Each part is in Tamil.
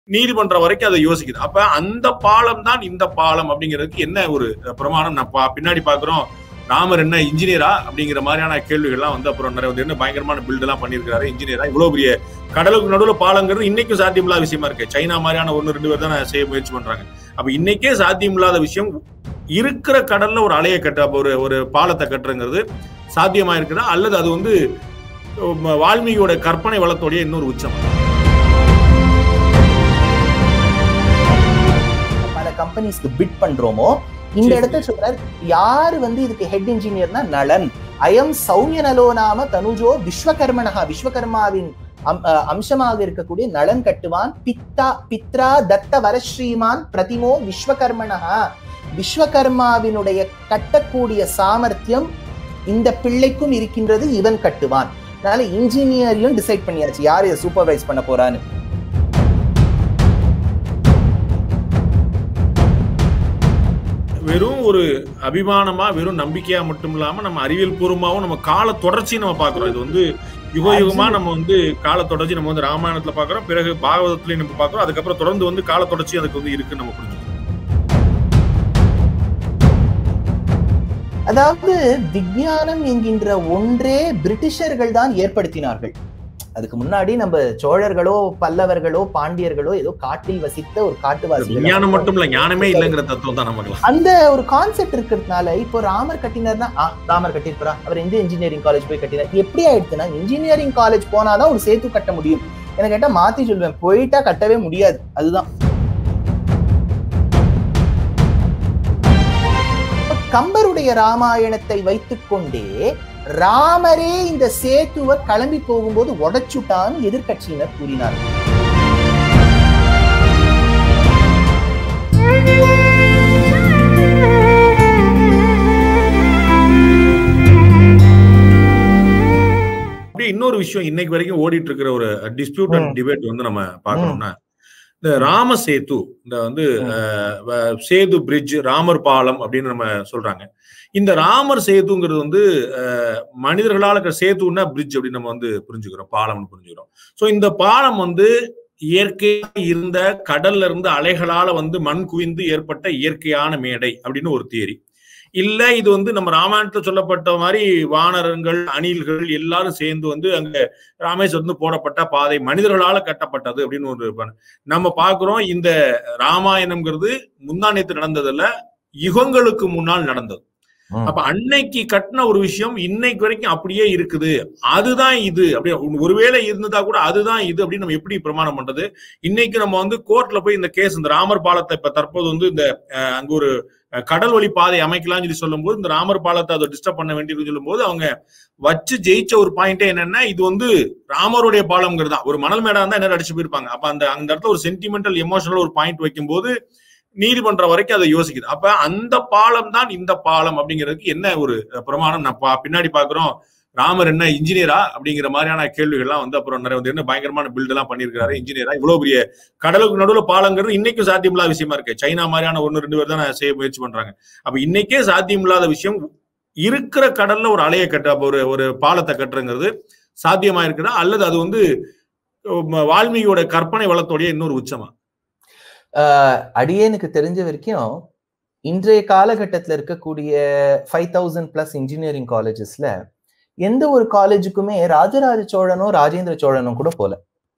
நீதிமன்றம் வரைக்கும் அதை யோசிக்குது அப்ப அந்த பாலம் தான் இந்த பாலம் அப்படிங்கிறதுக்கு என்ன ஒரு பிரமாணம் நான் பா- பின்னாடி பாக்குறோம் ராமர் என்ன இன்ஜினியரா அப்படிங்கிற மாதிரியான கேள்விகள்லாம் வந்து அப்புறம் நிறைய வந்து என்ன பயங்கரமான பில்ட் எல்லாம் பண்ணியிருக்காரு இன்ஜினியரா இவ்வளவு பெரிய கடலுக்கு நடுவுல பாலங்கிறது இன்னைக்கும் சாத்தியமில்லாத விஷயமா இருக்கு சைனா மாதிரியான ஒன்னு ரெண்டு பேர் தான் செய்ய முயற்சி பண்றாங்க அப்ப இன்னைக்கே சாத்தியமில்லாத விஷயம் இருக்கிற கடல்ல ஒரு அலையை கட்ட அப்ப ஒரு ஒரு பாலத்தை கட்டுறங்கிறது சாத்தியமா இருக்குதா அல்லது அது வந்து உம், வால்மீகியோட கற்பனை வளத்தோடைய இன்னொரு உச்சம் பல கம்பெனிஸ்க்கு பிட் பண்றோமோ இந்த சரி. இடத்துல சொல்றாரு யாரு வந்து இதுக்கு ஹெட் இன்ஜினியர்னா நலன் அயம் சௌமிய நலோ நாம தனுஜோ விஸ்வகர்மனஹா விஸ்வகர்மாவின் அம்- அஹ் அம்சமாக இருக்கக்கூடிய நலன் கட்டுவான் பித்தா பித்ரா தத்த வரஸ்ரீமான் பிரதிமோ விஸ்வகர்மனஹா விஸ்வகர்மாவினுடைய கட்டக்கூடிய சாமர்த்தியம் இந்த பிள்ளைக்கும் இருக்கின்றது இவன் கட்டுவான் அதனால இன்ஜினியரையும் டிசைட் பண்ணியாச்சு யார் இதை சூப்பர்வைஸ் பண்ண போறான்னு வெறும் ஒரு அபிமானமா வெறும் நம்பிக்கையா மட்டும் இல்லாம நம்ம அறிவியல் பூர்வமாவும் நம்ம கால தொடர்ச்சி நம்ம பாக்குறோம் இது வந்து யுக யுகமா நம்ம வந்து கால தொடர்ச்சி நம்ம வந்து ராமாயணத்துல பாக்குறோம் பிறகு பாகவதத்துலயும் நம்ம பாக்குறோம் அதுக்கப்புறம் தொடர்ந்து வந்து கால தொடர்ச்சி அதுக்கு வந்து இருக்குன்னு நம்ம புரிஞ்சுக்கணும் அதாவது விஞ்ஞானம் என்கின்ற ஒன்றே பிரிட்டிஷர்கள் தான் ஏற்படுத்தினார்கள் அதுக்கு முன்னாடி நம்ம சோழர்களோ பல்லவர்களோ பாண்டியர்களோ ஏதோ காட்டில் வசித்த ஒரு காட்டுவாசிகள் விஞ்ஞானம் மட்டும் இல்ல ஞானமே இல்லைங்கிற தத்துவம் தான் நமக்கு அந்த ஒரு கான்செப்ட் இருக்கிறதுனால இப்போ ராமர் கட்டினார்னா ஆ, ராமர் கட்டியிருப்பா அவர் எந்த இன்ஜினியரிங் காலேஜ் போய் கட்டினார் எப்படி ஆயிடுச்சுன்னா இன்ஜினியரிங் காலேஜ் போனாதான் ஒரு சேத்து கட்ட முடியும் எனக்கு கேட்டா மாத்தி சொல்லுவேன் போயிட்டா கட்டவே முடியாது அதுதான் இப்ப கம்பருடைய ராமாயணத்தை வைத்துக்கொண்டே ராமரே இந்த சேத்துவை கிளம்பி போகும்போது உடைச்சுட்டான்னு எதிர்க்கட்சியினர் கூறினார் அப்படியே இன்னொரு விஷயம் இன்னைக்கு வரைக்கும் ஓடிட்டு இருக்கிற ஒரு டிஸ்பியூட் அண்ட் ம். டிபேட் வந்து நம்ம பார்க்கணும்னா இந்த ராம சேது இந்த வந்து அஹ், வ- சேது பிரிட்ஜ் ராமர் பாலம் அப்படின்னு நம்ம சொல்றாங்க இந்த ராமர் சேதுங்கிறது வந்து அஹ், மனிதர்களால இருக்கிற சேதுன்னா பிரிட்ஜ் அப்படின்னு நம்ம வந்து புரிஞ்சுக்கிறோம் பாலம்னு புரிஞ்சுக்கிறோம் சோ இந்த பாலம் வந்து இயற்கையா இருந்த கடல்ல இருந்து அலைகளால வந்து மண் குவிந்து ஏற்பட்ட இயற்கையான மேடை அப்படின்னு ஒரு தியரி இல்ல இது வந்து நம்ம ராமாயணத்துல சொல்லப்பட்ட மாதிரி வானரங்கள் அணில்கள் எல்லாரும் சேர்ந்து வந்து அங்க ராமேஸ்வரம் வந்து போடப்பட்ட பாதை மனிதர்களால கட்டப்பட்டது அப்படின்னு ஒரு ப- நம்ம பாக்குறோம் இந்த ராமாயணம்ங்கிறது முந்தானியத்து நடந்ததுல யுகங்களுக்கு முன்னால் நடந்தது ம். அப்ப அன்னைக்கு கட்டின ஒரு விஷயம் இன்னைக்கு வரைக்கும் அப்படியே இருக்குது அதுதான் இது அப்படியே ஒருவேளை இருந்ததா கூட அதுதான் இது அப்படின்னு நம்ம எப்படி பிரமாணம் பண்றது இன்னைக்கு நம்ம வந்து கோர்ட்ல போய் இந்த கேஸ் இந்த ராமர் பாலத்தை இப்ப தற்போது வந்து இந்த அஹ், அங்க ஒரு அஹ், கடல் வழி பாதை அமைக்கலாம்னு சொல்லி சொல்லும்போது இந்த ராமர் பாலத்தை அதை டிஸ்டர்ப் பண்ண வேண்டியதுன்னு சொல்லும்போது அவங்க வச்சு ஜெயிச்ச ஒரு பாயிண்டே என்னன்னா இது வந்து ராமருடைய பாலம்ங்கிறது தான் ஒரு மணல் மேடா இருந்தா என்ன அடிச்சு போயிருப்பாங்க அப்ப அந்த அந்த இடத்துல ஒரு சென்டிமெண்டல் எமோஷனல் ஒரு பாயிண்ட் வைக்கும்போது நீதிமன்றம் வரைக்கும் அதை யோசிக்குது அப்ப அந்த பாலம் தான் இந்த பாலம் அப்படிங்கிறதுக்கு என்ன ஒரு பிரமாணம் நான் பா- பின்னாடி பாக்குறோம் ராமர் என்ன இன்ஜினியரா அப்படிங்கிற மாதிரியான கேள்விகள்லாம் வந்து அப்புறம் நிறைய வந்து என்ன பயங்கரமான பில்ட் எல்லாம் பண்ணியிருக்காரு இன்ஜினியரா இவ்வளவு பெரிய கடலுக்கு நடுவுல பாலங்கிறது இன்னைக்கும் சாத்தியமில்லாத விஷயமா இருக்கு சைனா மாதிரியான ஒன்னு ரெண்டு பேர் தான் செய்ய முயற்சி பண்றாங்க அப்ப இன்னைக்கே சாத்தியமில்லாத விஷயம் இருக்கிற கடல்ல ஒரு அலையை கட்ட அப்ப ஒரு ஒரு பாலத்தை கட்டுறங்கிறது சாத்தியமா இருக்குதா அல்லது அது வந்து உம், வால்மீகியோட கற்பனை வளத்தோடைய இன்னொரு உச்சமா ஆஹ் அடியேனுக்கு தெரிஞ்ச வரைக்கும் இன்றைய காலகட்டத்தில் இருக்கக்கூடிய ஃபைவ் தௌசண்ட் பிளஸ் இன்ஜினியரிங் காலேஜஸ்ல எந்த ஒரு காலேஜுக்குமே ராஜராஜ சோழனோ ராஜேந்திர சோழனும் கூட போல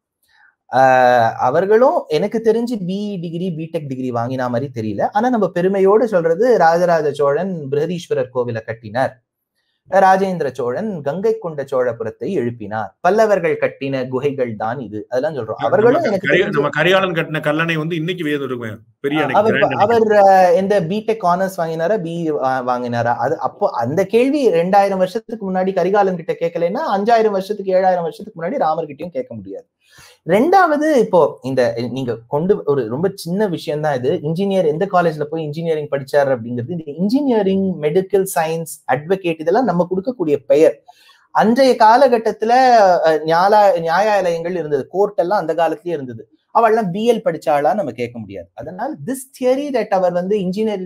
ஆஹ் அவர்களும் எனக்கு தெரிஞ்சு பிஇ டிகிரி பிடெக் டிகிரி வாங்கினா மாதிரி தெரியல ஆனா நம்ம பெருமையோடு சொல்றது ராஜராஜ சோழன் பிரகதீஸ்வரர் கோவிலை கட்டினார் ராஜேந்திர சோழன் கங்கை கொண்ட சோழபுரத்தை எழுப்பினார் பல்லவர்கள் கட்டின குகைகள் தான் இது அதெல்லாம் சொல்றோம் அவர்களும் நம்ம எனக்கு கரி- தெரிஞ்சு நம்ம கரிகாலன் கட்டின கல்லணை வந்து இன்னைக்கு வேது இருக்கும் பெரிய அணை, அவர் grand அணை. அவர் அஹ், எந்த பிடெக் ஆனர்ஸ் வாங்கினாரா பி வாங்கினாரா அது அப்போ அந்த கேள்வி ரெண்டாயிரம் வருஷத்துக்கு முன்னாடி கரிகாலன் கிட்ட கேட்கலைன்னா அஞ்சாயிரம் வருஷத்துக்கு ஏழாயிரம் வருஷத்துக்கு முன்னாடி ராமர் கிட்டயும் கேட்க முடியாது ரெண்டாவது இப்போ இந்த நீங்க கொண்டு ஒரு ரொம்ப சின்ன விஷயம் தான் இது இன்ஜினியர் எந்த காலேஜ்ல போய் இன்ஜினியரிங் படிச்சாரு அப்படிங்கிறது இந்த இன்ஜினியரிங் மெடிக்கல் சயின்ஸ் அட்வொகேட் இதெல்லாம் நம்ம கொடுக்கக்கூடிய பெயர் அன்றைய காலகட்டத்துல அஹ், நியாய நியாயாலயங்கள் இருந்தது கோர்ட் எல்லாம் அந்த காலத்திலேயே இருந்தது அவள்லாம் பிஎல் படிச்சாளா நம்ம கேட்க முடியாது அதனால் திஸ் தியரி தட் அவர் வந்து இன்ஜினியர்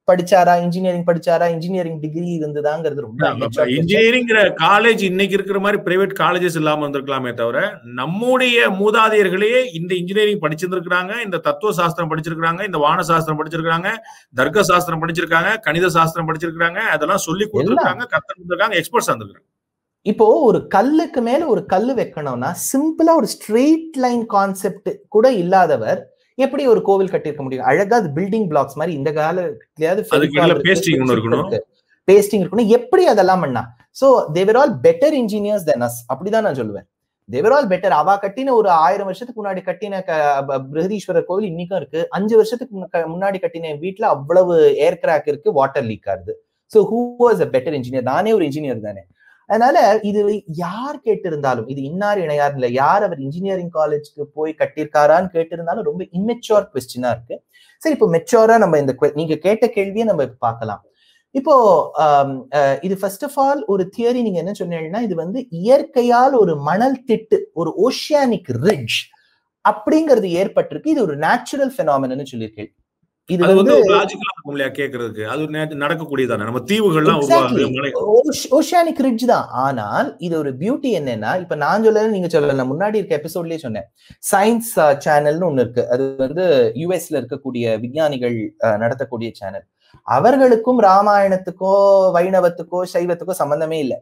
படிச்சாரா இன்ஜினியரிங் படிச்சாரா இன்ஜினியரிங் டிகிரி இருந்ததாங்கிறது ரொம்ப immature question. இன்ஜினியரிங்கிற காலேஜ் இன்னைக்கு இருக்கிற மாதிரி பிரைவேட் காலேஜஸ் இல்லாம இருந்திருக்கலாமே தவிர நம்முடைய மூதாதையர்களே இந்த இன்ஜினியரிங் படிச்சிருந்திருக்காங்க இந்த தத்துவ சாஸ்திரம் படிச்சிருக்காங்க இந்த வான சாஸ்திரம் படிச்சிருக்காங்க தர்க்க சாஸ்திரம் படிச்சிருக்காங்க கணித சாஸ்திரம் படிச்சிருக்காங்க அதெல்லாம் சொல்லி கொடுத்துருக்காங்க கத்துருக்காங்க எக்ஸ்பர்ட்ஸ் இருந்திருக்காங்க இப்போ ஒரு கல்லுக்கு மேல ஒரு கல்லு வைக்கணும்னா சிம்பிளா ஒரு ஸ்ட்ரெயிட் லைன் கான்செப்ட் கூட இல்லாதவர் எப்படி ஒரு கோவில் கட்டியிருக்க முடியும் அழகா அது பில்டிங் பிளாக்ஸ் மாதிரி இந்த காலத்துலயாவது அதுக்கு இடையில pasting ஒண்ணு இருக்கணும். பேஸ்டிங் இருக்கணும் எப்படி அதெல்லாம் பண்ணா so they're all better engineers than us அப்படிதான் நான் சொல்லுவேன் தேவர் ஆல் பெட்டர் அவா கட்டின ஒரு ஆயிரம் வருஷத்துக்கு முன்னாடி கட்டின க- ப- பிரகதீஸ்வரர் கோவில் இன்னைக்கும் இருக்கு அஞ்சு வருஷத்துக்கு முன்ன- முன்னாடி கட்டின என் வீட்டுல அவ்வளவு ஏர் கிராக் இருக்கு வாட்டர் லீக் ஆகுது so who was a better engineer நானே ஒரு இன்ஜினியர் தானே அதனால இது யார் கேட்டிருந்தாலும் இது இன்னார் இணையார் இல்ல யார் அவர் இன்ஜினியரிங் காலேஜ்க்கு போய் கட்டியிருக்காரான்னு கேட்டிருந்தாலும் ரொம்ப இம்மெச்சோர் கொஸ்டினா இருக்கு சரி இப்போ மெச்சோரா நம்ம இந்த que- நீங்க கேட்ட கேள்வியை நம்ம இப்ப பார்க்கலாம் இப்போ ஆம், அஹ், இது ஃபர்ஸ்ட் ஆஃப் ஆல் ஒரு தியரி நீங்க என்ன சொன்னீங்கன்னா இது வந்து இயற்கையால் ஒரு மணல் திட்டு ஒரு ஓஷியானிக் ரிட்ஜ் அப்படிங்கிறது ஏற்பட்டிருக்கு இது ஒரு நேச்சுரல் பெனாமினு சொல்லியிருக்கேன் இது அது வந்து வந்து லாஜிக்கலா இருக்கும் இல்லையா கேக்குறதுக்கு அது நே- நடக்கக்கூடியதானே நம்ம தீவுகள்லாம் Exactly. உருவாகுது மலை ஓஷியானிக் ரிட்ஜ் தான் ஆனால் இது ஒரு பியூட்டி என்னன்னா இப்ப நான் சொல்லல நீங்க சொல்லல முன்னாடி இருக்க எபிசோட்லயே சொன்னேன் சயின்ஸ் சேனல்னு ஒண்ணு இருக்கு அது வந்து யூஎஸ்ல இருக்கக்கூடிய விஞ்ஞானிகள் அஹ், நடத்தக்கூடிய சேனல் அவர்களுக்கும் ராமாயணத்துக்கோ வைணவத்துக்கோ சைவத்துக்கோ சம்பந்தமே இல்லை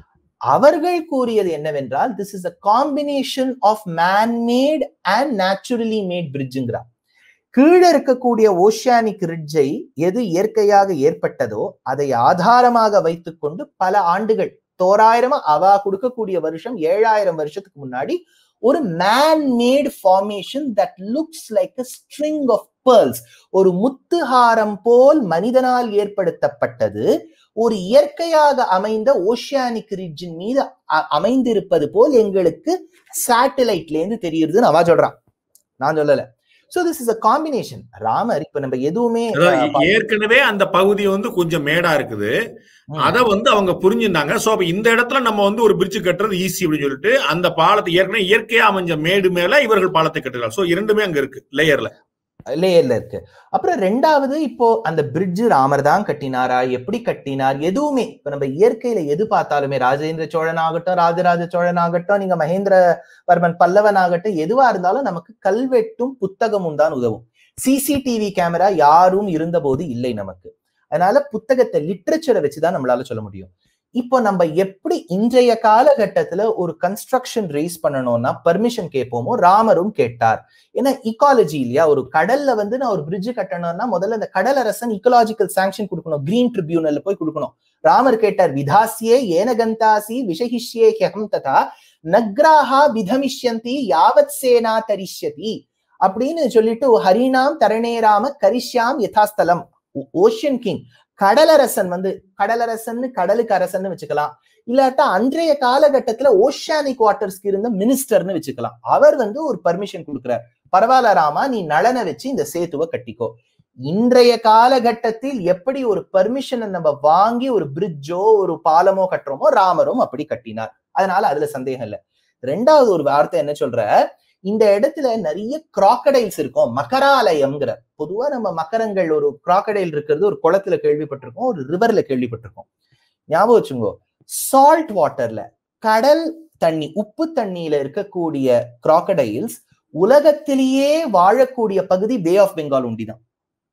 அவர்கள் கூறியது என்னவென்றால் this is a combination of manmade and naturally made பிரிட்ஜுங்கிறார் கீழே இருக்கக்கூடிய ஓஷியானிக் ரிட்ஜை எது இயற்கையாக ஏற்பட்டதோ அதை ஆதாரமாக வைத்துக்கொண்டு பல ஆண்டுகள் தோராயிரமா அவா கொடுக்கக்கூடிய வருஷம் ஏழாயிரம் வருஷத்துக்கு முன்னாடி ஒரு man made formation that looks like a string of pearls ஒரு முத்துஹாரம் போல் மனிதனால் ஏற்படுத்தப்பட்டது ஒரு இயற்கையாக அமைந்த ஓஷியானிக் ரிட்ஜின் மீது அ- அமைந்திருப்பது போல் எங்களுக்கு சேட்டலைட்ல இருந்து தெரியுதுன்னு அவா சொல்றான் நான் சொல்லல so this is a combination Ramar இப்ப நம்ம எதுவுமே அதாவது அஹ், பா- ஏற்கனவே அந்த பகுதி வந்து கொஞ்சம் மேடா இருக்குது ம். அத வந்து அவங்க புரிஞ்சிருந்தாங்க சோ அப்ப இந்த இடத்துல நம்ம வந்து ஒரு பிரிட்ஜ் கட்டுறது ஈஸி அப்படின்னு சொல்லிட்டு அந்த பாலத்தை ஏற்கனவே இயற்கையா அமைஞ்ச மேடு மேல இவர்கள் பாலத்தை கட்டுறாங்க சோ இரண்டுமே அங்க இருக்கு லேயர்ல லேயர்ல இருக்கு அப்புறம் ரெண்டாவது இப்போ அந்த பிரிட்ஜ் ராமர் தான் கட்டினாரா எப்படி கட்டினார் எதுவுமே இப்ப நம்ம இயற்கையில எது பார்த்தாலுமே ராஜேந்திர சோழன் ஆகட்டும் ராஜராஜ சோழன் ஆகட்டும் நீங்க மகேந்திரவர்மன் பல்லவன் ஆகட்டும் எதுவா இருந்தாலும் நமக்கு கல்வெட்டும் புத்தகமும் தான் உதவும் சிசிடிவி கேமரா யாரும் இருந்தபோது இல்லை நமக்கு அதனால புத்தகத்தை லிட்ரேச்சரை வச்சுதான் நம்மளால சொல்ல முடியும் இப்போ நம்ம எப்படி இன்றைய காலகட்டத்துல ஒரு கன்ஸ்ட்ரக்ஷன் ரேஸ் பண்ணணும்னா பர்மிஷன் கேட்போமோ ராமரும் கேட்டார் ஏன்னா இக்காலஜி இல்லையா ஒரு கடல்ல வந்து நான் ஒரு பிரிட்ஜ் கட்டணும்னா முதல்ல இந்த கடலரசன் இக்கலாஜிக்கல் சாங்ஷன் கொடுக்கணும் கிரீன் ட்ரிபியூனல்ல போய் கொடுக்கணும் ராமர் கேட்டார் விதாசியே ஏனகந்தாசி விஷஹிஷ்யே ஹெகம் ததா நக்ராஹா விதமிஷ்யந்தி யாவத் சேனா தரிஷ்யதி அப்படின்னு சொல்லிட்டு ஹரிணாம் தரணேராம கரிஷ்யாம் யதாஸ்தலம் ஓஷியன் கிங் கடலரசன் வந்து கடலரசன் கடலுக்கு அரசன் வச்சுக்கலாம் இல்லாட்டா அன்றைய காலகட்டத்துல ஓஷியானிக் வாட்டர்ஸ்க்கு இருந்த மினிஸ்டர்னு வச்சுக்கலாம் அவர் வந்து ஒரு பர்மிஷன் கொடுக்கிறார் பரவாயில்ல ராமா நீ நலனை வச்சு இந்த சேத்துவை கட்டிக்கோ இன்றைய காலகட்டத்தில் எப்படி ஒரு பர்மிஷனை நம்ம வாங்கி ஒரு பிரிட்ஜோ ஒரு பாலமோ கட்டுறோமோ ராமரும் அப்படி கட்டினார் அதனால அதுல சந்தேகம் இல்லை ரெண்டாவது ஒரு வார்த்தை என்ன சொல்ற இந்த இடத்துல நிறைய கிராக்கடைல்ஸ் இருக்கும் மகராலயம்ங்கிற பொதுவா நம்ம மக்கரங்கள் ஒரு கிராக்கடைல் இருக்கிறது ஒரு குளத்துல கேள்விப்பட்டிருக்கோம் ஒரு ரிவர்ல கேள்விப்பட்டிருக்கோம் ஞாபகம் வச்சுங்கோ சால்ட் வாட்டர்ல கடல் தண்ணி உப்பு தண்ணியில இருக்கக்கூடிய கிராக்கடைல்ஸ் உலகத்திலேயே வாழக்கூடிய பகுதி பே ஆஃப் பெங்கால் உண்டிதான்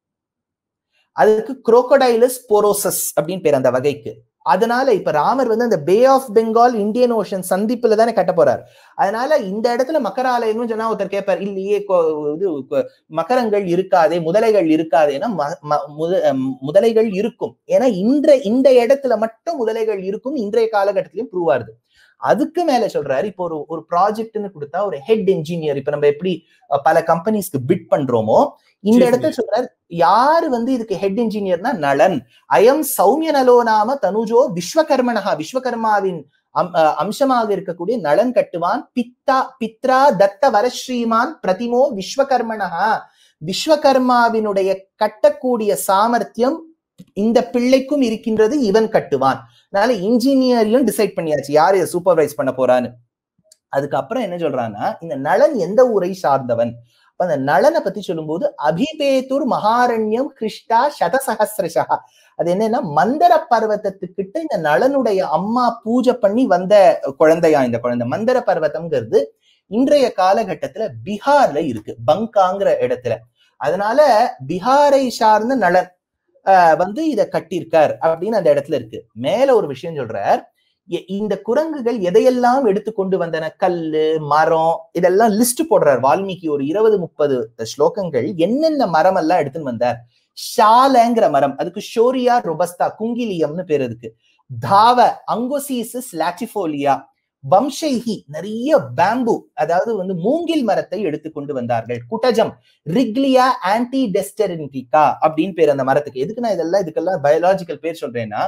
அதுக்கு குரோக்கடைலஸ் போரோசஸ் அப்படின்னு பேர் அந்த வகைக்கு அதனால இப்ப ராமர் வந்து அந்த bay of Bengal Indian ocean சந்திப்புல தானே கட்ட போறார் அதனால இந்த இடத்துல மக்கராலயம்னு சொன்னா ஒருத்தர் கேட்பார் இல்லையே கொ- இது கொ- மக்கரங்கள் இருக்காதே முதலைகள் இருக்காதேன்னா ம- ம- முத- அஹ் முதலைகள் இருக்கும் ஏன்னா இந்த இந்த இடத்துல மட்டும் முதலைகள் இருக்கும் இன்றைய காலகட்டத்திலயும் ப்ரூவ் ஆகுது அதுக்கு மேல சொல்றாரு இப்போ ஒரு ஒரு ப்ராஜெக்ட்னு கொடுத்தா ஒரு ஹெட் இன்ஜினியர் இப்ப நம்ம எப்படி அஹ், பல கம்பெனிஸ்க்கு பிட் பண்றோமோ இந்த Chief இடத்துல சொல்றாரு யாரு வந்து இதுக்கு ஹெட் இன்ஜினியர்னா நலன் அயம் சௌமிய நலோ நாம தனுஜோ விஸ்வகர்மனஹா விஸ்வகர்மாவின் அம்- அஹ், அம்சமாக இருக்கக்கூடிய நலன் கட்டுவான் பித்தா பித்ரா தத்த வரஸ்ரீமான் பிரதிமோ விஸ்வகர்மனஹா விஸ்வகர்மாவினுடைய கட்டக்கூடிய சாமர்த்தியம் இந்த பிள்ளைக்கும் இருக்கின்றது இவன் கட்டுவான் அதனால இன்ஜினியரையும் டிசைட் பண்ணியாச்சு யார் இதை சூப்பர்வைஸ் பண்ண போறான்னு அதுக்கப்புறம் என்ன சொல்றான்னா இந்த நலன் எந்த ஊரை சார்ந்தவன் அப்ப அந்த நளனை பத்தி சொல்லும்போது அபிபேதுர் மகாரண்யம் கிருஷ்டா சதசகசிரஷா அது என்னன்னா மந்தர பர்வத்தத்துக்கிட்ட இந்த நளனுடைய அம்மா பூஜை பண்ணி வந்த குழந்தையா இந்த குழந்தை மந்தர பர்வதம்ங்கிறது இன்றைய காலகட்டத்துல பீகார்ல இருக்கு பங்காங்கிற இடத்துல அதனால பீகாரை சார்ந்த நளன் ஆஹ் வந்து இத கட்டியிருக்கார் அப்படின்னு அந்த இடத்துல இருக்கு மேல ஒரு விஷயம் சொல்றார் எ- இந்த குரங்குகள் எதையெல்லாம் எடுத்துக்கொண்டு வந்தன கல்லு மரம் இதெல்லாம் லிஸ்ட் போடுறார் வால்மீகி ஒரு இருபது முப்பது ஸ்லோகங்கள் என்னென்ன மரம் எல்லாம் எடுத்துன்னு வந்தார் ஷாலங்கிற மரம் அதுக்கு ஷோரியா ரொபஸ்தா குங்கிலியம்னு பேர் இருக்கு தாவ அங்கோசிசஸ் லாட்டிஃபோலியா வம்சைஹி நிறைய பேம்பு அதாவது வந்து மூங்கில் மரத்தை எடுத்துக்கொண்டு வந்தார்கள் குட்டஜம் ரிக்லியா ஆன்டி டெஸ்டரின்டிகா அப்படின்னு பேர் அந்த மரத்துக்கு எதுக்கு நான் இதெல்லாம் இதுக்கெல்லாம் பயாலாஜிக்கல் பேர் சொல்றேன்னா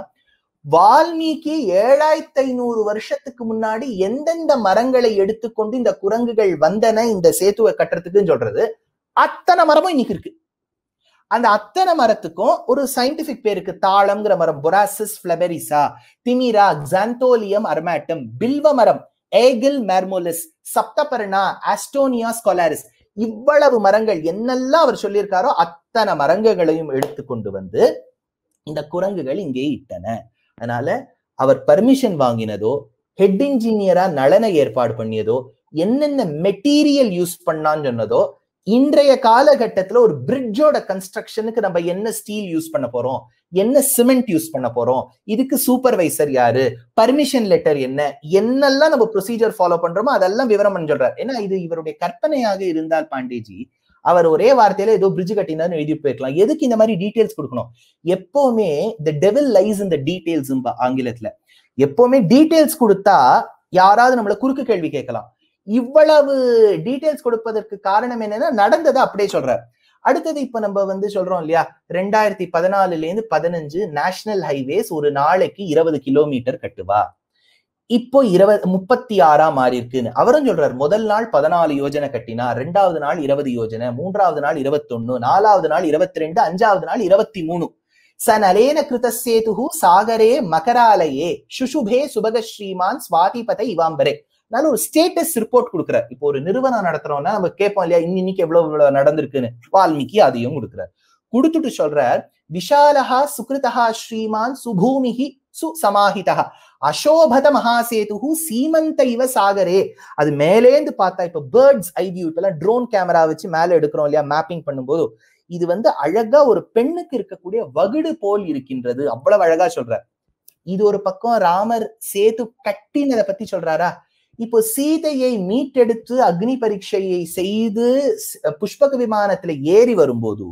வால்மீகி ஏழாயிரத்தி ஐநூறு வருஷத்துக்கு முன்னாடி எந்தெந்த மரங்களை எடுத்துக்கொண்டு இந்த குரங்குகள் வந்தன இந்த சேத்துவை கட்டுறதுக்குன்னு சொல்றது அத்தனை மரமும் இன்னைக்கு இருக்கு அந்த அத்தனை மரத்துக்கும் ஒரு சயின்டிபிக் பேருக்கு தாளம்ங்கிற மரம் பொராசிஸ் பிளபெரிசா திமிரா xantholium அர்மேட்டம் பில்வ மரம் ஏகில் மேர்மோலிஸ் சப்தபர்ணா ஆஸ்டோனியா ஸ்கொலாரிஸ் இவ்வளவு மரங்கள் என்னெல்லாம் அவர் சொல்லியிருக்காரோ அத்தனை மரங்களையும் எடுத்து கொண்டு வந்து இந்த குரங்குகள் இங்கே இட்டன அதனால அவர் பர்மிஷன் வாங்கினதோ ஹெட் இன்ஜினியரா நலனை ஏற்பாடு பண்ணியதோ என்னென்ன மெட்டீரியல் யூஸ் பண்ணான்னு சொன்னதோ இன்றைய காலகட்டத்துல ஒரு பிரிட்ஜோட கன்ஸ்ட்ரக்ஷனுக்கு நம்ம என்ன ஸ்டீல் யூஸ் பண்ண போறோம் என்ன சிமெண்ட் யூஸ் பண்ண போறோம் இதுக்கு சூப்பர்வைசர் யாரு பர்மிஷன் லெட்டர் என்ன என்னெல்லாம் நம்ம ப்ரொசீஜர் ஃபாலோ பண்றோமோ அதெல்லாம் விவரம் பண்ணி சொல்றாரு ஏன்னா இது இவருடைய கற்பனையாக இருந்தால் பாண்டேஜி அவர் ஒரே வார்த்தையில ஏதோ பிரிட்ஜ் கட்டினார்னு எழுதி போயிருக்கலாம் எதுக்கு இந்த மாதிரி டீடைல்ஸ் கொடுக்கணும் எப்பவுமே த டெவில் லைஸ் இந்த டீடைல்ஸ் ஆங்கிலத்துல எப்பவுமே டீடைல்ஸ் கொடுத்தா யாராவது நம்மள குறுக்கு கேள்வி கேட்கலாம் இவ்வளவு டீடைல்ஸ் கொடுப்பதற்கு காரணம் என்னன்னா நடந்ததை அப்படியே சொல்றார் அடுத்தது இப்ப நம்ம வந்து சொல்றோம் இல்லையா ரெண்டாயிரத்தி பதினாலுல இருந்து பதினஞ்சு நேஷனல் ஹைவேஸ் ஒரு நாளைக்கு இருபது கிலோமீட்டர் கட்டுவா இப்போ இருபது முப்பத்தி ஆறா மாறி இருக்குன்னு அவரும் சொல்றாரு முதல் நாள் பதினாலு யோஜனை கட்டினா ரெண்டாவது நாள் இருபது யோஜனை மூன்றாவது நாள் இருபத்தொன்னு நாலாவது நாள் இருபத்தி ரெண்டு அஞ்சாவது நாள் இருபத்தி மூணு சனலேன கிருதசேது சாகரே மகராலயே சுஷுபே சுபக ஸ்ரீமான் சுவாதிபதை இவாம்பரே நான் ஒரு ஸ்டேட்டஸ் ரிப்போர்ட் கொடுக்குறார் இப்போ ஒரு நிறுவனம் நடத்துறோம்னா நம்ம கேட்போம் இல்லையா இன்னைக்கு எவ்வளவு இவ்வளவு நடந்திருக்குன்னு வால்மீகி அதையும் கொடுக்குறார் கொடுத்துட்டு சொல்றார் விஷாலஹா சுகிருதஹா ஸ்ரீமான் சுபூமிஹி சுசமாஹிதா அசோபத மகாசேது சீமந்த இவ சாகரே அது மேலேந்து பார்த்தா இப்ப பேர்ட்ஸ் ஐ வியூ இப்பெல்லாம் ட்ரோன் கேமரா வச்சு மேல எடுக்கிறோம் இல்லையா மேப்பிங் பண்ணும்போது இது வந்து அழகா ஒரு பெண்ணுக்கு இருக்கக்கூடிய வகுடு போல் இருக்கின்றது அவ்வளவு அழகா சொல்றார் இது ஒரு பக்கம் ராமர் சேது கட்டினதை பத்தி சொல்றாரா இப்போ சீதையை மீட்டெடுத்து அக்னி பரீட்சையை செய்து ஸ்- புஷ்பக விமானத்துல ஏறி வரும்போது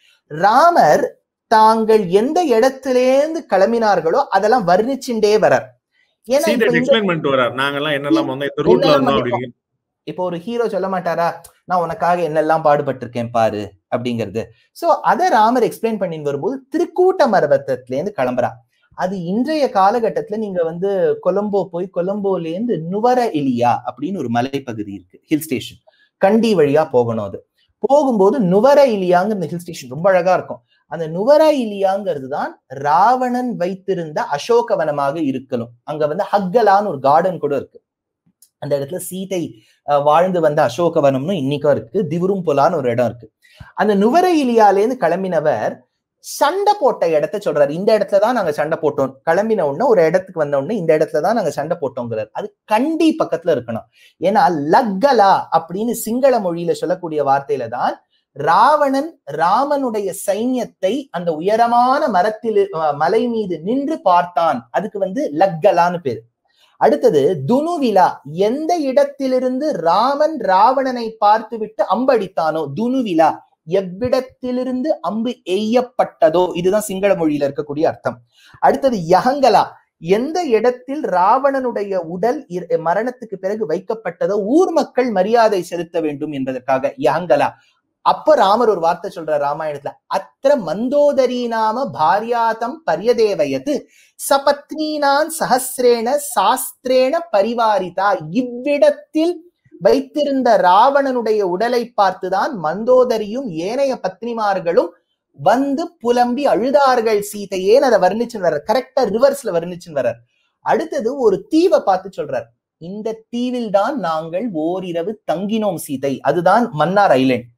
ராமர் தாங்கள் எந்த இடத்திலேந்து கிளம்பினார்களோ அதெல்லாம் வர்ணிச்சுட்டே வரார் ஏன்னா சீதை இப்ப இந்த- எக்ஸ்பிளைன் பண்ணிட்டு வரார் நாங்கெல்லாம் என்னெல்லாம் வந்தோம் இந்த ரூட்ல என்னெல்லாம் வந்தோம் பண்ணிருக்கோம். அப்படின்னு இப்போ ஒரு ஹீரோ சொல்ல மாட்டாரா நான் உனக்காக என்னெல்லாம் பாடுபட்டிருக்கேன் பாரு அப்படிங்கிறது சோ அத ராமர் எக்ஸ்பிளைன் பண்ணின்னு வரும்போது திருக்கூட்ட மரபத்தத்துல இருந்து கிளம்புறா அது இன்றைய காலகட்டத்துல நீங்க வந்து கொலம்போ போய் கொலம்போல இருந்து நுவர இலியா அப்படின்னு ஒரு மலைப்பகுதி இருக்கு ஹில் ஸ்டேஷன் கண்டி வழியா போகணும் அது போகும்போது நுவர இலியாங்கிற ஹில் ஸ்டேஷன் ரொம்ப அழகா இருக்கும் அந்த நுவர இலியாங்கிறது தான் ராவணன் வைத்திருந்த அசோகவனமாக இருக்கணும் அங்க வந்து ஹக்கலான்னு ஒரு கார்டன் கூட இருக்கு அந்த இடத்துல சீதை அஹ், வாழ்ந்து வந்த அசோகவனம்னு இன்னைக்கும் இருக்கு திவுரும் புலான்னு ஒரு இடம் இருக்கு அந்த நுவர இலியாலேருந்து கிளம்பினவர் சண்டை போட்ட இடத்த சொல்றாரு இந்த இடத்துல தான் நாங்க சண்டை போட்டோம் கிளம்பின உடனே ஒரு இடத்துக்கு வந்த உடனே இந்த இடத்துல தான் நாங்க சண்டை போட்டோங்கிறார் அது கண்டி பக்கத்துல இருக்கணும் ஏன்னா லக்கலா அப்படின்னு சிங்கள மொழியில சொல்லக்கூடிய வார்த்தையில தான் ராவணன் ராமனுடைய சைன்யத்தை அந்த உயரமான மரத்தில் அஹ், மலை மீது நின்று பார்த்தான் அதுக்கு வந்து லக்கலான்னு பேரு அடுத்தது துனுவிலா எந்த இடத்திலிருந்து ராமன் ராவணனை பார்த்துவிட்டு அம்படித்தானோ துனுவிலா எவ்விடத்திலிருந்து அம்பு எய்யப்பட்டதோ இதுதான் சிங்கள மொழியில இருக்கக்கூடிய அர்த்தம் அடுத்தது யகங்கலா எந்த இடத்தில் ராவணனுடைய உடல் இர- மரணத்துக்கு பிறகு வைக்கப்பட்டதோ ஊர் மக்கள் மரியாதை செலுத்த வேண்டும் என்பதற்காக யகங்கலா அப்ப ராமர் ஒரு வார்த்தை சொல்றார் ராமாயணத்துல அத்திர மந்தோதரி நாம பாரியாதம் பரியதேவயது சபத்னீனான் சஹசிரேண சாஸ்திரேண பரிவாரிதா இவ்விடத்தில் வைத்திருந்த ராவணனுடைய உடலை பார்த்துதான் மந்தோதரியும் ஏனைய பத்னிமார்களும் வந்து புலம்பி அழுதார்கள் சீதையேன்னு அதை வர்ணிச்சுன்னு வர்றார் கரெக்டா ரிவர்ஸ்ல வர்ணிச்சுன்னு வர்றார் அடுத்தது ஒரு தீவை பார்த்து சொல்றார் இந்த தீவில் தான் நாங்கள் ஓரிரவு தங்கினோம் சீதை அதுதான் மன்னார் ஐலேண்ட்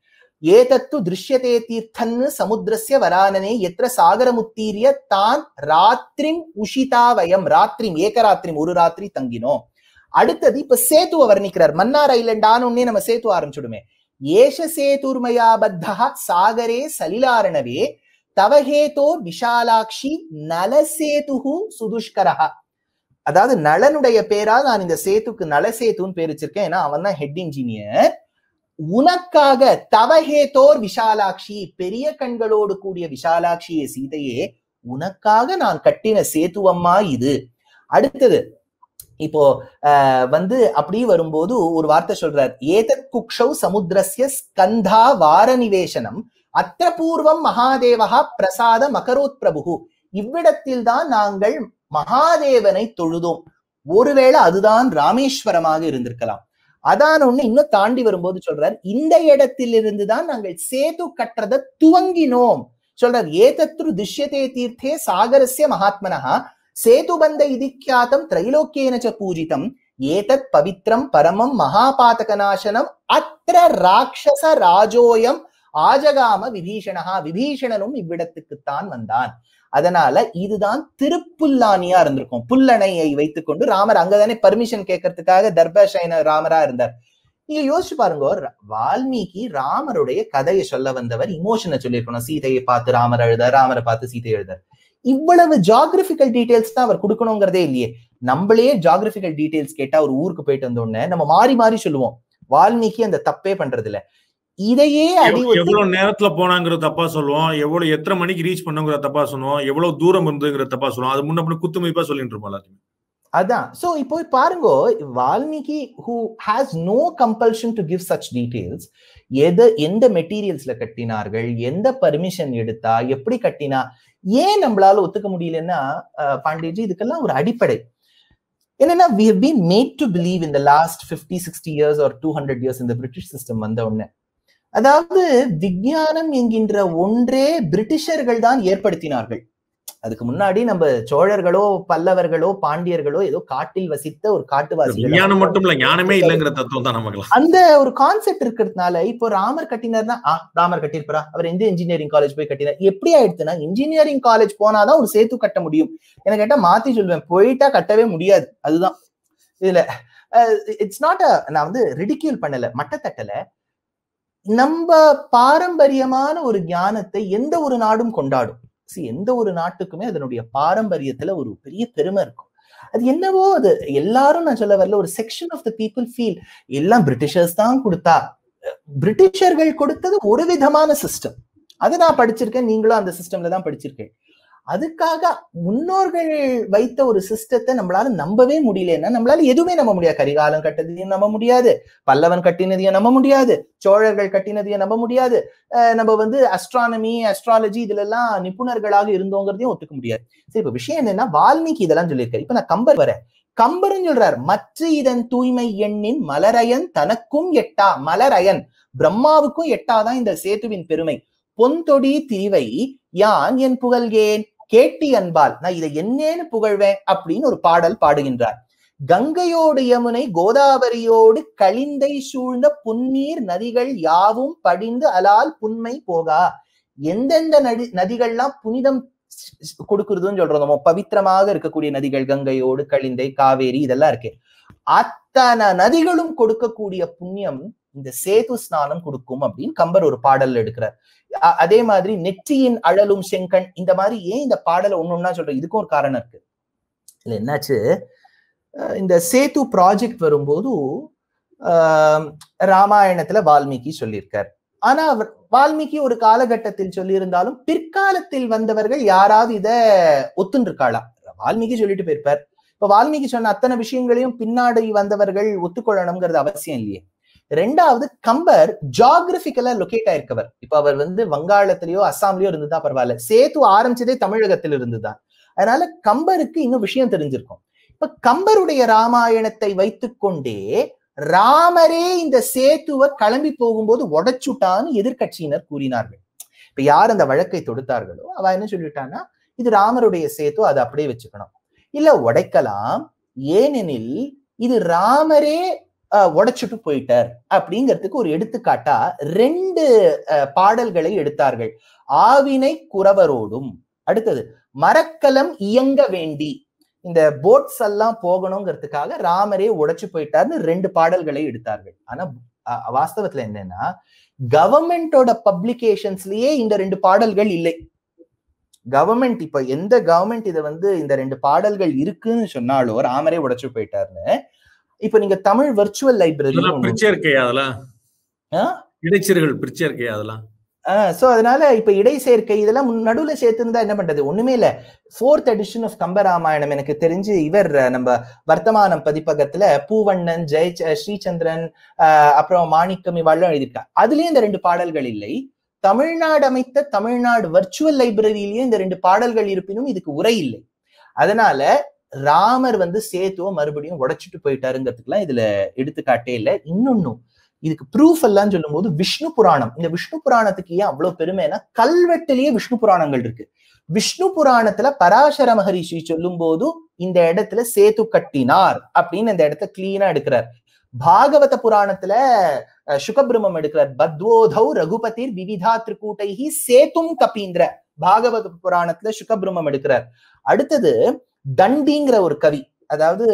ஏதத்து திருஷ்யதே தீர்த்தன்னு சமுத்திரஸ்ய வரானனே எத்திர சாகரமுத்தீரிய தான் ராத்திரிம் உஷிதாவயம் ராத்திரிம் ஏகராத்திரிம் ஒரு ராத்திரி தங்கினோம் அடுத்தது இப்ப சேத்துவ வர்ணிக்கிறார் மன்னார் ஐலண்ட் ஆனோடனே நம்ம சேத்து ஆரம்பிச்சுடுமே ஏஷ சேதுர்மயா பத்தா சாகரே சலிலாரணவே தவஹேதோர் விஷாலாட்சி நலசேதுகு சுதுஷ்கரஹா அதாவது நலனுடைய பேரால் நான் இந்த சேத்துக்கு நலசேத்துன்னு பேர் வச்சிருக்கேன் ஏன்னா அவன் தான் ஹெட் இன்ஜினியர் உனக்காக தவஹேதோர் விஷாலாட்சி பெரிய கண்களோடு கூடிய விஷாலாட்சியே சீதையே உனக்காக நான் கட்டின சேத்துவம்மா இது அடுத்தது இப்போ ஆஹ் வந்து அப்படி வரும்போது ஒரு வார்த்தை சொல்றார் ஏதத் குக்ஷௌ சமுத்திரஸ்ய ஸ்கந்தா வார நிவேசனம் அத்த பூர்வம் மகாதேவகா பிரசாத மகரோத் பிரபு இவ்விடத்தில் தான் நாங்கள் மகாதேவனை தொழுதோம் ஒருவேளை அதுதான் ராமேஸ்வரமாக இருந்திருக்கலாம் அதான் ஒண்ணு இன்னும் தாண்டி வரும்போது சொல்றார் இந்த இடத்திலிருந்து தான் நாங்கள் சேது கட்டுறத துவங்கினோம் சொல்றார் ஏதத்ரு துஷ்யதே தீர்த்தே சாகரஸ்ய மகாத்மனஹா சேதுபந்த இதிக்யாத்தம் திரைலோக்கியேன ச பூஜிதம் ஏதத் பவித்ரம் பரமம் மகாபாதகநாசனம் அத்திர ராட்சச ராஜோயம் ஆஜகாம விபீஷணஹா விபீஷணனும் இவ்விடத்துக்குத்தான் வந்தான் அதனால இதுதான் திருப்புல்லானியா இருந்திருக்கும் புல்லணையை வைத்துக்கொண்டு ராமர் அங்கதானே பர்மிஷன் கேட்கறதுக்காக தர்பசைன ராமரா இருந்தார் நீங்க யோசிச்சு பாருங்க ர- வால்மீகி ராமருடைய கதையை சொல்ல வந்தவர் இமோஷனை சொல்லியிருக்கணும் சீதையை பார்த்து ராமர் எழுத ராமரை பார்த்து சீதை எழுதார் இவ்வளவு ஜாகிரபிக்கல் டீடைல்ஸ் தான் அவர் கொடுக்கணுங்கிறதே இல்லையே நம்மளே ஜாகிரபிக்கல் டீடைல்ஸ் கேட்டா ஒரு ஊருக்கு போயிட்டு வந்த உடனே நம்ம மாறி மாறி சொல்லுவோம் வால்மீகி அந்த தப்பே பண்றது இல்ல இதையே அடி எவ்வ- எவ்வளவு நேரத்துல போனாங்கிற தப்பா சொல்லுவோம் எவ்வளவு எத்தனை மணிக்கு ரீச் பண்ணுங்கிற தப்பா சொல்லுவோம் எவ்வளவு தூரம் இருந்துங்கிற தப்பா சொல்லுவோம் அது முன்ன பின்ன குத்து மதிப்பா சொல்லிட்டு இருப்போம் எல்லாத்தையும் அதான் சோ இப்போ பாருங்க Valmiki who has no compulsion to give such details எது எந்த மெட்டீரியல்ஸ்ல கட்டினார்கள் எந்த பர்மிஷன் எடுத்தா எப்படி கட்டினா ஏன் நம்மளால ஒத்துக்க முடியலன்னா அஹ், பாண்டியஜி இதுக்கெல்லாம் ஒரு அடிப்படை என்னன்னா we have been made to believe in the last 50 60 years or 200 years இந்த பிரிட்டிஷ் சிஸ்டம் வந்த உடனே அதாவது விஞ்ஞானம் என்கின்ற ஒன்றே பிரிட்டிஷர்கள் தான் ஏற்படுத்தினார்கள் அதுக்கு முன்னாடி நம்ம சோழர்களோ பல்லவர்களோ பாண்டியர்களோ ஏதோ காட்டில் வசித்த ஒரு காட்டுவாசிகள் விஞ்ஞானம் மட்டும் இல்ல ஞானமே இல்லைங்கிற தத்துவம் தான் நமக்கு அந்த ஒரு கான்செப்ட் இருக்கிறதுனால இப்போ ராமர் கட்டினார்னா ஆ ராமர் கட்டியிருப்பா அவர் எந்த இன்ஜினியரிங் காலேஜ் போய் கட்டினார் எப்படி ஆயிடுச்சுன்னா இன்ஜினியரிங் காலேஜ் போனாதான் ஒரு சேத்து கட்ட முடியும் எனக்கு கேட்டா மாத்தி சொல்லுவேன் போயிட்டா கட்டவே முடியாது அதுதான் இதுல இட்ஸ் நாட் நான் வந்து ரிடிக்யூல் பண்ணல மட்டத்தட்டல நம்ம பாரம்பரியமான ஒரு ஞானத்தை எந்த ஒரு நாடும் கொண்டாடும் See, எந்த ஒரு நாட்டுக்குமே அதனுடைய பாரம்பரியத்துல ஒரு பெரிய பெருமை இருக்கும் அது என்னவோ அது எல்லாரும் நான் சொல்ல வரல ஒரு section of the people feel எல்லாம் பிரிட்டிஷர்ஸ் தான் கொடுத்தா பிரிட்டிஷர்கள் கொடுத்தது ஒரு விதமான சிஸ்டம் அது நான் படிச்சிருக்கேன் நீங்களும் அந்த சிஸ்டம்ல தான் படிச்சிருக்கேன் அதுக்காக முன்னோர்கள் வைத்த ஒரு சிஸ்டத்தை நம்மளால நம்பவே முடியலன்னா நம்மளால எதுவுமே நம்ப முடியாது கரிகாலம் கட்டதையும் நம்ப முடியாது பல்லவன் கட்டினதையும் நம்ப முடியாது சோழர்கள் கட்டினதையும் நம்ப முடியாது அஹ் நம்ம வந்து அஸ்ட்ரானமி அஸ்ட்ராலஜி இதுல எல்லாம் நிபுணர்களாக இருந்தோங்கிறதையும் ஒத்துக்க முடியாது சரி இப்ப விஷயம் என்னன்னா வால்மீகி இதெல்லாம் சொல்லியிருக்காரு இப்ப நான் கம்பர் வரேன் கம்பரும் சொல்றார் மற்ற இதன் தூய்மை எண்ணின் மலரயன் தனக்கும் எட்டா மலரயன் பிரம்மாவுக்கும் எட்டாதான் இந்த சேத்துவின் பெருமை பொன்தொடி திரிவை யான் என் புகழ்கேன் கேட்டி அன்பால் நான் இதை என்னேன்னு புகழ்வேன் அப்படின்னு ஒரு பாடல் பாடுகின்றார் கங்கையோடு யமுனை கோதாவரியோடு கலிந்தை சூழ்ந்த புன்னீர் நதிகள் யாவும் படிந்து அலால் புன்மை போகா எந்தெந்த நதி நதிகள்லாம் புனிதம் கொடுக்குறதுன்னு சொல்றோம் நம்ம பவித்திரமாக இருக்கக்கூடிய நதிகள் கங்கையோடு கலிந்தை காவேரி இதெல்லாம் இருக்கு அத்தனை நதிகளும் கொடுக்கக்கூடிய புண்ணியம் இந்த சேது ஸ்நானம் கொடுக்கும் அப்படின்னு கம்பர் ஒரு பாடல் எடுக்கிறார் அ- அதே மாதிரி நெற்றியின் அழலும் செங்கண் இந்த மாதிரி ஏன் இந்த பாடலை ஒன்னொன்னா சொல்றேன் இதுக்கும் ஒரு காரணம் இருக்கு இதுல என்னாச்சு அஹ் இந்த சேது ப்ராஜெக்ட் வரும்போது ஆஹ் ராமாயணத்துல வால்மீகி சொல்லியிருக்கார் ஆனா அவர் வால்மீகி ஒரு காலகட்டத்தில் சொல்லியிருந்தாலும் பிற்காலத்தில் வந்தவர்கள் யாராவது இத ஒத்துண்டிருக்காளா வால்மீகி சொல்லிட்டு போயிருப்பார் இப்ப வால்மீகி சொன்ன அத்தனை விஷயங்களையும் பின்னாடி வந்தவர்கள் ஒத்துக்கொள்ளணுங்கிறது அவசியம் இல்லையே ரெண்டாவது கம்பர் ஜாகிரபிக்கலா லொகேட் ஆயிருக்கவர் இப்ப அவர் வந்து வங்காளத்திலயோ அஸ்ஸாம்லயோ இருந்துதான் பரவாயில்ல சேத்து ஆரம்பிச்சதே தமிழகத்தில் இருந்துதான் அதனால கம்பருக்கு இன்னும் விஷயம் தெரிஞ்சிருக்கும் இப்ப கம்பருடைய ராமாயணத்தை வைத்துக்கொண்டே ராமரே இந்த சேத்துவை கிளம்பி போகும்போது உடைச்சுட்டான்னு எதிர்க்கட்சியினர் கூறினார்கள் இப்ப யார் அந்த வழக்கை தொடுத்தார்களோ அவ என்ன சொல்லிட்டான்னா இது ராமருடைய சேத்து அதை அப்படியே வச்சுக்கணும் இல்ல உடைக்கலாம் ஏனெனில் இது ராமரே உடைச்சிட்டு போயிட்டார் அப்படிங்கிறதுக்கு ஒரு எடுத்துக்காட்டா ரெண்டு பாடல்களை எடுத்தார்கள் ஆவினை குறவரோடும் அடுத்தது மரக்கலம் இயங்க வேண்டி இந்த போட்ஸ் எல்லாம் போகணுங்கிறதுக்காக ராமரே உடைச்சு போயிட்டார்னு ரெண்டு பாடல்களை எடுத்தார்கள் ஆனா வாஸ்தவத்துல என்னன்னா கவர்மெண்டோட பப்ளிகேஷன்ஸ்லயே இந்த ரெண்டு பாடல்கள் இல்லை கவர்மெண்ட் இப்ப எந்த கவர்மெண்ட் இதை வந்து இந்த ரெண்டு பாடல்கள் இருக்குன்னு சொன்னாலும் ராமரே உடைச்சு போயிட்டாருன்னு இப்ப நீங்க தமிழ் வர்ச்சுவல் லைப்ரரி பிரிச்சேர்க்கை அதெல்லாம் இடைச்சர்கள் பிரிச்சேர்க்கை அதெல்லாம் சோ அதனால இப்ப இடை சேர்க்கை இதெல்லாம் நடுவுல சேர்த்திருந்தா என்ன பண்றது ஒண்ணுமே இல்ல ஃபோர்த் எடிஷன் ஆஃப் கம்பராமாயணம் எனக்கு தெரிஞ்சு இவர் நம்ம வர்த்தமானம் பதிப்பகத்துல பூவண்ணன் ஜெய ஸ்ரீசந்திரன் அப்புறம் மாணிக்கம் இவாள்லாம் எழுதியிருக்காங்க அதுலயும் இந்த ரெண்டு பாடல்கள் இல்லை தமிழ்நாடு அமைத்த தமிழ்நாடு வர்ச்சுவல் லைப்ரரியிலேயே இந்த ரெண்டு பாடல்கள் இருப்பினும் இதுக்கு உரை இல்லை அதனால ராமர் வந்து சேத்துவ மறுபடியும் உடைச்சிட்டு போயிட்டாருங்கிறதுக்குலாம் இதுல எடுத்துக்காட்டே இல்லை இன்னொன்னும் இதுக்கு ப்ரூஃப் எல்லாம் சொல்லும் போது விஷ்ணு புராணம் இந்த விஷ்ணு புராணத்துக்கு ஏன் அவ்வளவு பெருமைனா கல்வெட்டிலேயே விஷ்ணு புராணங்கள் இருக்கு விஷ்ணு புராணத்துல பராசர மகரிஷி சொல்லும் போது இந்த இடத்துல சேத்து கட்டினார் அப்படின்னு இந்த இடத்த கிளீனா எடுக்கிறார் பாகவத புராணத்துல சுகபிரமம் எடுக்கிறார் பத்வோதௌ ரகுபதிர் விவிதா திரிகூட்டைஹி சேத்தும் கபீந்திர பாகவத புராணத்துல சுகபிரமம் எடுக்கிறார் அடுத்தது தண்டிங்கிற ஒரு கவி அதாவது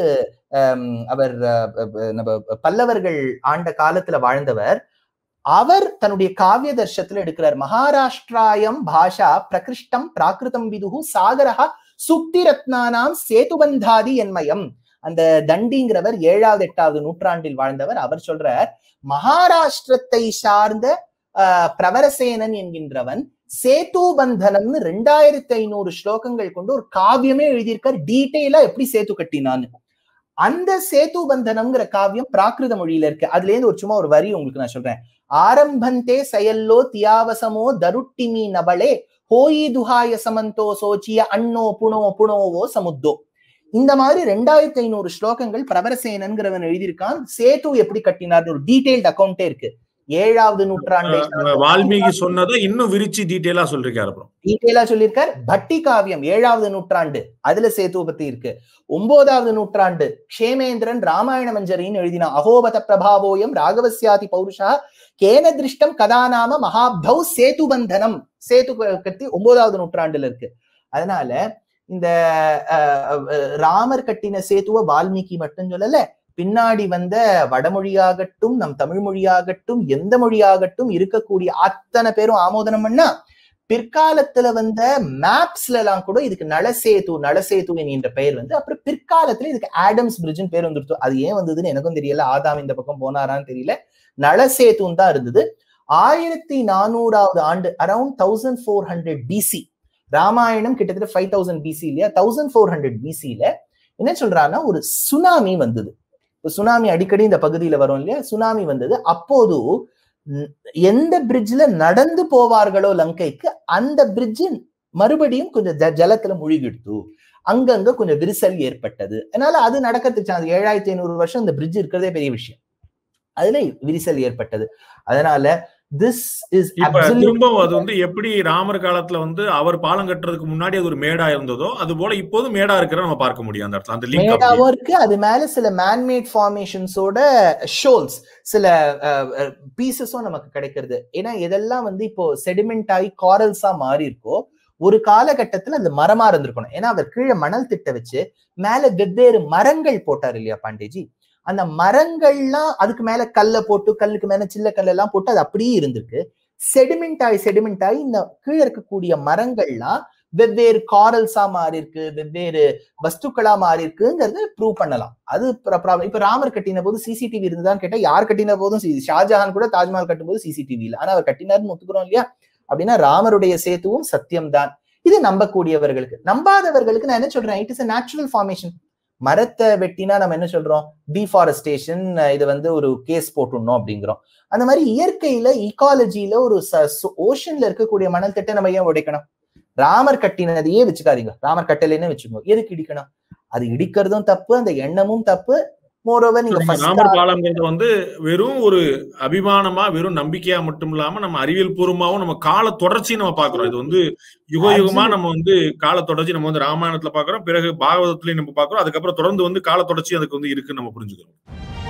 அவர் நம்ம பல்லவர்கள் ஆண்ட காலத்துல வாழ்ந்தவர் அவர் தன்னுடைய காவிய தர்ஷத்துல எடுக்கிறார் மகாராஷ்டிராயம் பாஷா பிரகிருஷ்டம் பிராகிருதம் விதுகு சாகரஹா சுக்தி ரத்னானாம் சேதுபந்தாதி என்மயம் அந்த தண்டிங்கிறவர் ஏழாவது எட்டாவது நூற்றாண்டில் வாழ்ந்தவர் அவர் சொல்றார் மகாராஷ்டிரத்தை சார்ந்த பிரவரசேனன் என்கின்றவன் சேத்துபந்தனம்னு ரெண்டாயிரத்தி ஐநூறு ஸ்லோகங்கள் கொண்டு ஒரு காவியமே எழுதியிருக்கார் டீட்டெயிலா எப்படி சேத்து கட்டினான்னு அந்த சேத்து பந்தனம்ங்கிற காவியம் பிராகிருத மொழியில இருக்கு அதுல இருந்து ஒரு சும்மா ஒரு வரி உங்களுக்கு நான் சொல்றேன் ஆரம்பந்தே செயல்லோ தியாவசமோ தருட்டிமி நபளே ஹோயி துஹாய சமந்தோ சோச்சிய அண்ணோ புனோ புனோவோ சமுத்தோ இந்த மாதிரி ரெண்டாயிரத்தி ஐநூறு ஸ்லோகங்கள் பிரபரசேனன்கிறவன் எழுதியிருக்கான் சேது எப்படி கட்டினார்னு ஒரு டீடைல்டு அக்கௌண்டே இருக்கு ஏழாவது நூற்றாண்டு வால்மீகி சொன்னதை இன்னும் விரிச்சு டீட்டெயிலா சொல்லிருக்காரு அப்புறம் டீட்டெயிலா சொல்லியிருக்கார் பட்டி காவியம் ஏழாவது நூற்றாண்டு அதுல சேத்து பத்தி இருக்கு ஒன்பதாவது நூற்றாண்டு க்ஷேமேந்திரன் ராமாயண மஞ்சரின்னு எழுதினா அகோபத பிரபாவோயம் ராகவசியாதி பௌருஷா கேன திருஷ்டம் கதாநாம மகாப்தௌ சேது பந்தனம் சேது கட்டி ஒன்பதாவது நூற்றாண்டுல இருக்கு அதனால இந்த ராமர் கட்டின சேத்துவ வால்மீகி மட்டும் சொல்லல பின்னாடி வந்த வடமொழியாகட்டும் நம் தமிழ் மொழியாகட்டும் எந்த மொழியாகட்டும் இருக்கக்கூடிய அத்தனை பேரும் ஆமோதனம் பண்ணா பிற்காலத்துல வந்த மேப்ஸ்ல எல்லாம் கூட இதுக்கு நலசேது நலசேது என்கின்ற பெயர் வந்து அப்புறம் பிற்காலத்துல இதுக்கு ஆடம்ஸ் பிரிட்ஜ்னு பேர் வந்துருச்சு அது ஏன் வந்ததுன்னு எனக்கும் தெரியல ஆதாம் இந்த பக்கம் போனாரான்னு தெரியல நலசேதுன்னு தான் இருந்தது ஆயிரத்தி நானூறாவது ஆண்டு around thousand four hundred BC Ramayanam கிட்டத்தட்ட ஃபைவ் தௌசண்ட் பிசி இல்லையா தௌசண்ட் ஃபோர் ஹண்ட்ரட் பிசியில என்ன சொல்றாங்கன்னா ஒரு சுனாமி வந்தது சுனாமி அடிக்கடி இந்த பகுதியில வரும் இல்லையா சுனாமி வந்தது அப்போது எந்த பிரிட்ஜ்ல நடந்து போவார்களோ லங்கைக்கு அந்த பிரிட்ஜ் மறுபடியும் கொஞ்சம் ஜலத்துல முழுகிடுத்து அங்கங்க கொஞ்சம் விரிசல் ஏற்பட்டது அதனால அது நடக்கிறதுக்கு ஏழாயிரத்தி ஐநூறு வருஷம் இந்த பிரிட்ஜ் இருக்கிறதே பெரிய விஷயம் அதுல விரிசல் ஏற்பட்டது அதனால திஸ் இஸ் திரும்ப அது வந்து எப்படி ராமர் காலத்துல வந்து அவர் பாலம் கட்டுறதுக்கு முன்னாடி அது ஒரு மேடா இருந்ததோ அது போல இப்போது மேடா இருக்கிற நம்ம பார்க்க முடியும் அந்த இடத்துல அந்த மேடாவும் இருக்கு அது மேல சில மேன்மேட் ஃபார்மேஷன்ஸோட ஷோல்ஸ் சில பீசஸும் நமக்கு கிடைக்கிறது ஏன்னா இதெல்லாம் வந்து இப்போ செடிமெண்ட் ஆகி காரல்ஸா மாறி இருக்கோ ஒரு காலகட்டத்துல அது மரமா இருந்திருக்கணும் ஏன்னா அவர் கீழே மணல் திட்ட வச்சு மேல வெவ்வேறு மரங்கள் போட்டார் இல்லையா பாண்டேஜி அந்த மரங்கள்லாம் அதுக்கு மேல கல்ல போட்டு கல்லுக்கு மேல சில்ல கல்ல எல்லாம் போட்டு அது அப்படியே இருந்திருக்கு செடிமெண்ட் ஆகி செடிமெண்ட் ஆகி இந்த கீழே இருக்கக்கூடிய மரங்கள்லாம் வெவ்வேறு காரல்ஸா மாறி இருக்கு வெவ்வேறு வஸ்துக்களா மாறி இருக்குங்கிறது ப்ரூவ் பண்ணலாம் அது இப்ப ராமர் கட்டின போது சிசிடிவி இருந்ததான்னு கேட்டா யார் கட்டின போதும் ஷாஜஹான் கூட தாஜ்மஹால் கட்டும் போது சிசிடிவி இல்லை ஆனா அவர் கட்டினார்னு ஒத்துக்கிறோம் இல்லையா அப்படின்னா ராமருடைய சேத்துவும் சத்தியம்தான் இது நம்பக்கூடியவர்களுக்கு நம்பாதவர்களுக்கு நான் என்ன சொல்றேன் it is a natural formation மரத்தை வெட்டினா நம்ம என்ன சொல்றோம் டிஃபாரஸ்டேஷன் இது வந்து ஒரு கேஸ் போட்டுடணும் அப்படிங்கிறோம் அந்த மாதிரி இயற்கையில ஈகாலஜியில ஒரு ஓஷன்ல இருக்கக்கூடிய மணல் திட்டை நம்ம ஏன் உடைக்கணும் ராமர் கட்டினதையே வச்சுக்காதீங்க ராமர் கட்டலைன்னு வச்சுக்கோங்க எதுக்கு இடிக்கணும் அது இடிக்கிறதும் தப்பு அந்த எண்ணமும் தப்பு மோரோவர் நீங்க ராமர் பாலம்ங்கிறது வந்து வெறும் ஒரு அபிமானமா வெறும் நம்பிக்கையா மட்டும் இல்லாம நம்ம அறிவியல் பூர்வமாவும் நம்ம கால தொடர்ச்சி நம்ம பாக்குறோம் இது வந்து யுக யுகமா நம்ம வந்து கால தொடர்ச்சி நம்ம வந்து ராமாயணத்துல பாக்குறோம் பிறகு பாகவதத்துலயும் நம்ம பாக்குறோம் அதுக்கப்புறம் தொடர்ந்து வந்து கால தொடர்ச்சி அதுக்கு வந்து இருக்குன்னு நம்ம புரிஞ்சுக்கிறோம்